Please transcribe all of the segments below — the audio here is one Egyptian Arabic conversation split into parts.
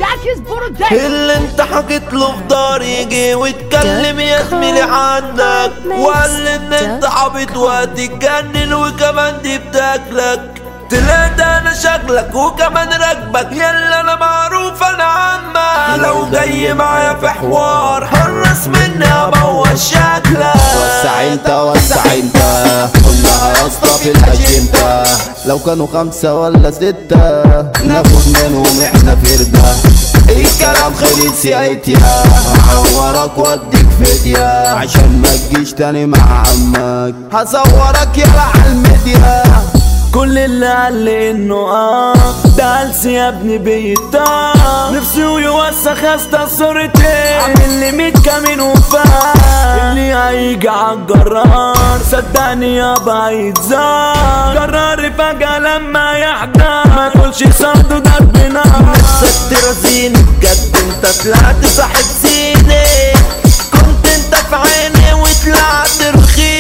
شاكس برودكشن اللي انت حكيت له في داري يجي واتكلم يا زميلي عنك وقال ان انت عبيط وهتتجنن وكمان دي بتاكلك طلعت انا شكلك وكمان راكبك يلا انا معروف انا عمك لو جاي معايا في حوار حرص مني ابوظ شكلك وسع انت وسع انت كلها يا اسطى في الاجنده لو كانوا خمسة ولا ستة ناخد منهم احنا فردة الكلام خلص يا اتيا هحورك واديك فدية عشان ما تجيش تاني مع عمك هصورك يلا على الميديا كل اللي قال لي انه اه ده قلس يا ابني بيطاه نفسه يوسخ استا صورتي عامل لي ميت كمين وفاه اللي هيجي عالجرار صدقني يابا هيتزار قراري فجأة لما يحضر ما يقولش صوته ضرب نار نفسك ترازيني بجد انت طلعت صاحب سيدي كنت انت في عيني وطلعت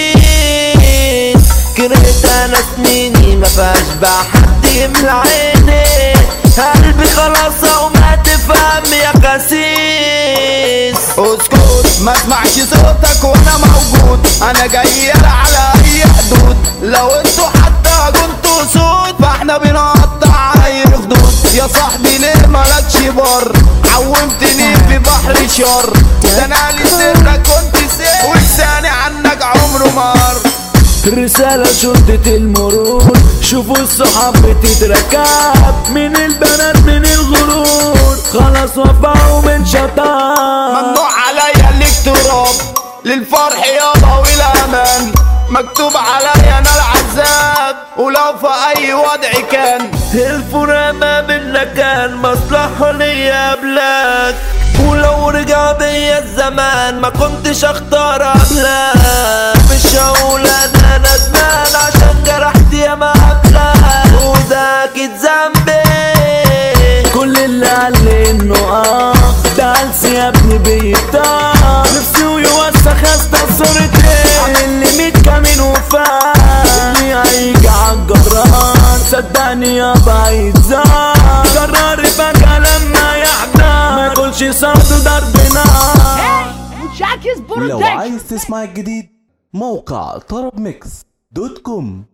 رخيص كرهت انا سنيني ما فيهاش بقى حد يملى عيني قلبي خلاص او ما تفهم يا قسيس اسكت ما اسمعش صوتك وانا موجود انا جاي على اي حدود لو انتوا حتى كنتوا سود فاحنا بنقطع اي خدود يا صاحبي ليه مالكش بر عومتني في بحر شر ده انا لي سرك كنت سر ولساني عنك عمره مر رسالة شرطة المرور شوفوا الصحاب بتتركب من البنات من الغرور خلاص وفعوا من شطار ممنوع عليا الاقتراب للفرح يابا والامان مكتوب عليا انا العذاب ولو في اي وضع كان الفراق ما بينا كان مصلحة ليا قبلك ولو رجع بيا الزمان ما كنتش اختار قبلك مش هقول انا ندمان عشان جرحت يا ما قبلك وده اكيد ذنبي كل اللي قال لي انه اه ده قلس يا ابني بيطاه نفسه يوسخ استا صورتي عامل لي ميت كمين وفاه اللي هيجي عالجرار صدقني يابا هيتزار قراري فجأة لما يحضر ما يقولش صوته ضرب نار شاكس لو برودكشن عايز تسمع الجديد موقع طرب ميكس دوت كوم